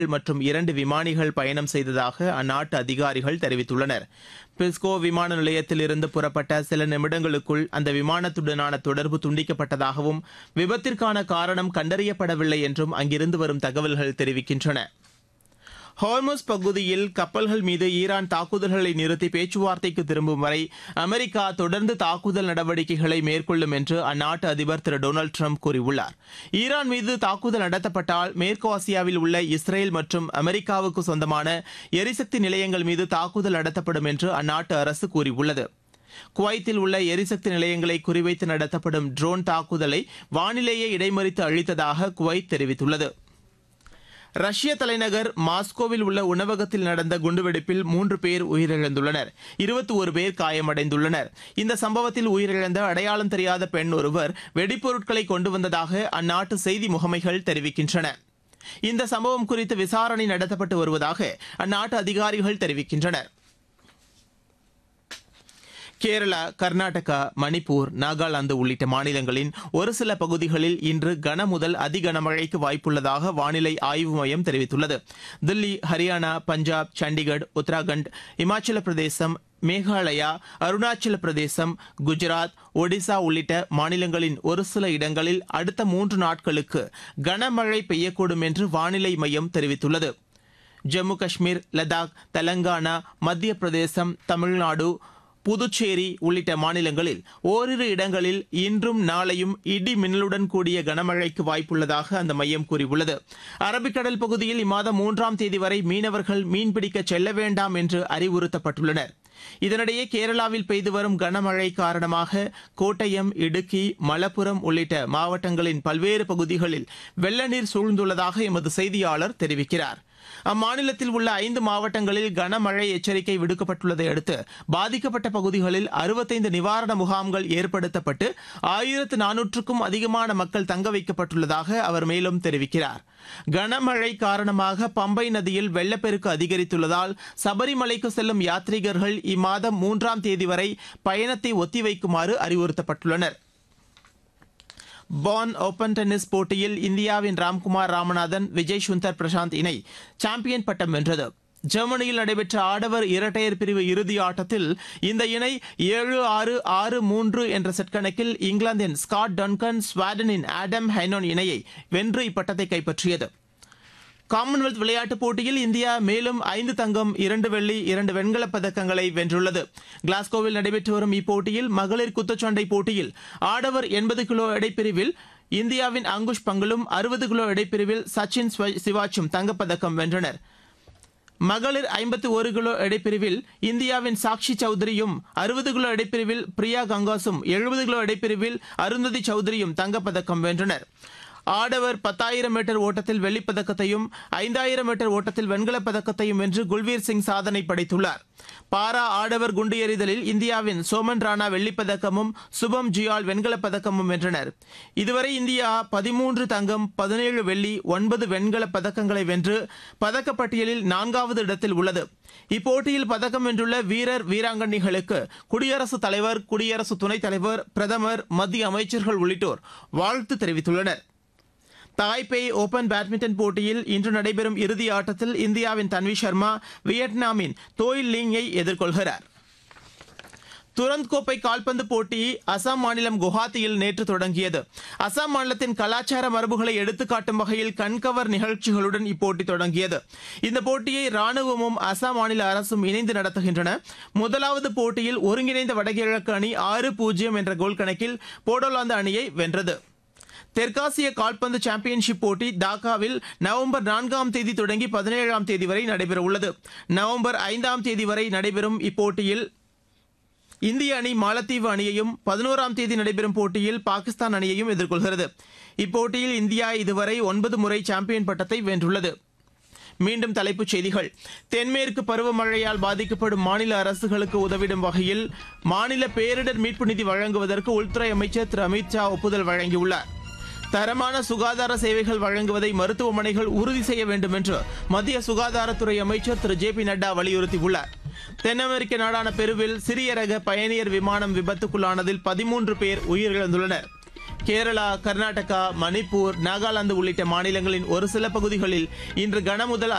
மற்றும் இரண்டு விமானிகள் பயணம் செய்ததாக அந்நாட்டு அதிகாரிகள் தெரிவித்துள்ளனர் பிஸ்கோ விமான நிலையத்திலிருந்து புறப்பட்ட சில நிமிடங்களுக்குள் அந்த விமானத்துடனான தொடர்பு துண்டிக்கப்பட்டதாகவும் விபத்திற்கான காரணம் கண்டறியப்படவில்லை என்றும் அங்கிருந்து வரும் தகவல்கள் தெரிவிக்கின்றன ஹார்மோஸ் பகுதியில் கப்பல்கள் மீது ஈரான் தாக்குதல்களை நிறுத்தி பேச்சுவார்த்தைக்கு திரும்பும் வரை அமெரிக்கா தொடர்ந்து தாக்குதல் நடவடிக்கைகளை மேற்கொள்ளும் என்று அந்நாட்டு அதிபர் திரு டொனால்டு ட்ரம்ப் கூறியுள்ளார் ஈரான் மீது தாக்குதல் நடத்தப்பட்டால் மேற்கு ஆசியாவில் உள்ள இஸ்ரேல் மற்றும் அமெரிக்காவுக்கு சொந்தமான எரிசக்தி நிலையங்கள் மீது தாக்குதல் நடத்தப்படும் என்று அந்நாட்டு அரசு கூறியுள்ளது குவைத்தில் உள்ள எரிசக்தி நிலையங்களை குறிவைத்து நடத்தப்படும் ட்ரோன் தாக்குதலை வானிலேயே இடைமறித்து அழித்ததாக குவைத் தெரிவித்துள்ளது ரஷ்ய தலைநகர் மாஸ்கோவில் உள்ள உணவகத்தில் நடந்த குண்டுவெடிப்பில் மூன்று பேர் உயிரிழந்துள்ளனர் இருபத்தி ஒரு பேர் காயமடைந்துள்ளனர் இந்த சம்பவத்தில் உயிரிழந்த அடையாளம் தெரியாத பெண் ஒருவர் வெடிப்பொருட்களை கொண்டு வந்ததாக அந்நாட்டு செய்தி முகமைகள் தெரிவிக்கின்றன இந்த சம்பவம் குறித்து விசாரணை நடத்தப்பட்டு வருவதாக அந்நாட்டு அதிகாரிகள் தெரிவிக்கின்றனர் கேரளா கர்நாடகா மணிப்பூர் நாகாலாந்து உள்ளிட்ட மாநிலங்களின் ஒரு சில பகுதிகளில் இன்று கன முதல் அதி கனமழைக்கு வாய்ப்புள்ளதாக வானிலை ஆய்வு மையம் தெரிவித்துள்ளது தில்லி ஹரியானா பஞ்சாப் சண்டிகர் உத்தராகண்ட் இமாச்சல பிரதேசம் மேகாலயா அருணாச்சல பிரதேசம் குஜராத் ஒடிசா உள்ளிட்ட மாநிலங்களின் ஒரு சில இடங்களில் அடுத்த மூன்று நாட்களுக்கு கனமழை பெய்யக்கூடும் என்று வானிலை மையம் தெரிவித்துள்ளது ஜம்மு காஷ்மீர் லடாக் தெலங்கானா மத்திய பிரதேசம் தமிழ்நாடு புதுச்சேரி உள்ளிட்ட மாநிலங்களில் ஓரிரு இடங்களில் இன்றும் நாளையும் இடி மின்னலுடன் கூடிய கனமழைக்கு வாய்ப்புள்ளதாக அந்த மையம் கூறியுள்ளது அரபிக்கடல் பகுதியில் இம்மாதம் மூன்றாம் தேதி வரை மீனவர்கள் மீன்பிடிக்க செல்ல வேண்டாம் என்று அறிவுறுத்தப்பட்டுள்ளனர் இதனிடையே கேரளாவில் பெய்து வரும் கனமழை காரணமாக கோட்டயம் இடுக்கி மலப்புரம் உள்ளிட்ட மாவட்டங்களின் பல்வேறு பகுதிகளில் வெள்ள நீர் சூழ்ந்துள்ளதாக எமது செய்தியாளர் தெரிவிக்கிறார் அம்மாநிலத்தில் உள்ள ஐந்து மாவட்டங்களில் கனமழை எச்சரிக்கை விடுக்கப்பட்டுள்ளதை அடுத்து பாதிக்கப்பட்ட பகுதிகளில் அறுபத்தைந்து நிவாரண முகாம்கள் ஏற்படுத்தப்பட்டு ஆயிரத்து நானூற்றுக்கும் அதிகமான மக்கள் தங்க வைக்கப்பட்டுள்ளதாக அவர் மேலும் தெரிவிக்கிறார் கனமழை காரணமாக பம்பை நதியில் வெள்ளப்பெருக்கு அதிகரித்துள்ளதால் சபரிமலைக்கு செல்லும் யாத்ரீகர்கள் இம்மாதம் மூன்றாம் தேதி வரை பயணத்தை ஒத்திவைக்குமாறு அறிவுறுத்தப்பட்டுள்ளனர் பான் ஓபன் டென்னிஸ் போட்டியில் இந்தியாவின் ராம்குமார் ராமநாதன் விஜய் சுந்தர் பிரசாந்த் இணை சாம்பியன் பட்டம் வென்றது ஜெர்மனியில் நடைபெற்ற ஆடவர் இரட்டையர் பிரிவு இறுதி ஆட்டத்தில் இந்த இணை ஏழு ஆறு ஆறு மூன்று என்ற செட் கணக்கில் இங்கிலாந்தின் ஸ்காட் டன்கன் ஸ்வாடனின் ஆடம் ஹைனோன் இணையை வென்று இப்பட்டத்தை கைப்பற்றியது காமன்வெல்த் விளையாட்டுப் போட்டியில் இந்தியா மேலும் ஐந்து தங்கம் இரண்டு வெள்ளி இரண்டு வெண்கலப் பதக்கங்களை வென்றுள்ளது கிளாஸ்கோவில் நடைபெற்று வரும் இப்போட்டியில் மகளிர் குத்துச்சண்டை போட்டியில் ஆடவர் எண்பது கிலோ எடைப்பிரிவில் இந்தியாவின் அங்குஷ் பங்கலும் அறுபது கிலோ எடைப்பிரிவில் சச்சின் சிவாச்சும் தங்கப்பதக்கம் வென்றனர் மகளிர் ஐம்பத்தி ஒரு கிலோ எடைப்பிரிவில் இந்தியாவின் சாக்ஷி சௌத்ரியும் அறுபது கிலோ எடைப்பிரிவில் பிரியா கங்காசும் எழுபது கிலோ எடைப்பிரிவில் அருந்ததி சௌத்ரியும் தங்கப்பதக்கம் வென்றனர் ஆடவர் பத்தாயிரம் மீட்டர் ஓட்டத்தில் வெள்ளிப்பதக்கத்தையும் ஐந்தாயிரம் மீட்டர் ஓட்டத்தில் வெண்கலப் பதக்கத்தையும் வென்று குல்வீர் சிங் சாதனை படைத்துள்ளார் பாரா ஆடவர் குண்டு எறிதலில் இந்தியாவின் சோமன் ராணா வெள்ளிப்பதக்கமும் சுபம் ஜியால் வெண்கலப் பதக்கமும் வென்றனர் இதுவரை இந்தியா பதிமூன்று தங்கம் பதினேழு வெள்ளி ஒன்பது வெண்கலப் பதக்கங்களை வென்று பதக்கப்பட்டியலில் நான்காவது இடத்தில் உள்ளது இப்போட்டியில் பதக்கம் வென்றுள்ள வீரர் வீராங்கனைகளுக்கு குடியரசுத் தலைவர் குடியரசு துணைத் தலைவர் பிரதமர் மத்திய அமைச்சர்கள் உள்ளிட்டோர் வாழ்த்து தெரிவித்துள்ளனர் தாய்பேய் ஓபன் பேட்மிண்டன் போட்டியில் இன்று நடைபெறும் இறுதி ஆட்டத்தில் இந்தியாவின் தன்வி சர்மா வியட்நாமின் தோய் லிங்கை எதிர்கொள்கிறார் துரந்த் கோப்பை கால்பந்து போட்டி அசாம் மாநிலம் குவஹாத்தியில் நேற்று தொடங்கியது அசாம் மாநிலத்தின் கலாச்சார மரபுகளை எடுத்துக்காட்டும் வகையில் கண்கவர் நிகழ்ச்சிகளுடன் இப்போட்டி தொடங்கியது இந்த போட்டியை ராணுவமும் அசாம் மாநில அரசும் இணைந்து நடத்துகின்றன முதலாவது போட்டியில் ஒருங்கிணைந்த வடகிழக்கு அணி ஆறு பூஜ்ஜியம் என்ற கோல் கணக்கில் போடோலாந்து அணியை வென்றது தெற்காசிய கால்பந்து சாம்பியன்ஷிப் போட்டி டாக்காவில் நவம்பர் நான்காம் தேதி தொடங்கி பதினேழாம் தேதி வரை நடைபெறவுள்ளது நவம்பர் ஐந்தாம் தேதி வரை நடைபெறும் இப்போட்டியில் இந்திய அணி மாலத்தீவு அணியையும் பதினோராம் தேதி நடைபெறும் போட்டியில் பாகிஸ்தான் அணியையும் எதிர்கொள்கிறது இப்போட்டியில் இந்தியா இதுவரை ஒன்பது முறை சாம்பியன் பட்டத்தை வென்றுள்ளது மீண்டும் தலைப்புச் செய்திகள் தென்மேற்கு பருவமழையால் பாதிக்கப்படும் மாநில அரசுகளுக்கு உதவிடும் வகையில் மாநில பேரிடர் மீட்பு நிதி வழங்குவதற்கு உள்துறை அமைச்சர் திரு அமித்ஷா ஒப்புதல் வழங்கியுள்ளார் தரமான சுகாதார சேவைகள் வழங்குவதை மருத்துவமனைகள் உறுதி செய்ய வேண்டும் என்று மத்திய சுகாதாரத்துறை அமைச்சர் திரு ஜே பி நட்டா வலியுறுத்தியுள்ளார் தென் அமெரிக்க நாடான பெருவில் சிறிய ரக பயணியர் விமானம் விபத்துக்குள்ளானதில் பதிமூன்று பேர் உயிரிழந்துள்ளனர் கேரளா கர்நாடகா மணிப்பூர் நாகாலாந்து உள்ளிட்ட மாநிலங்களின் ஒரு சில பகுதிகளில் இன்று கனமுதல்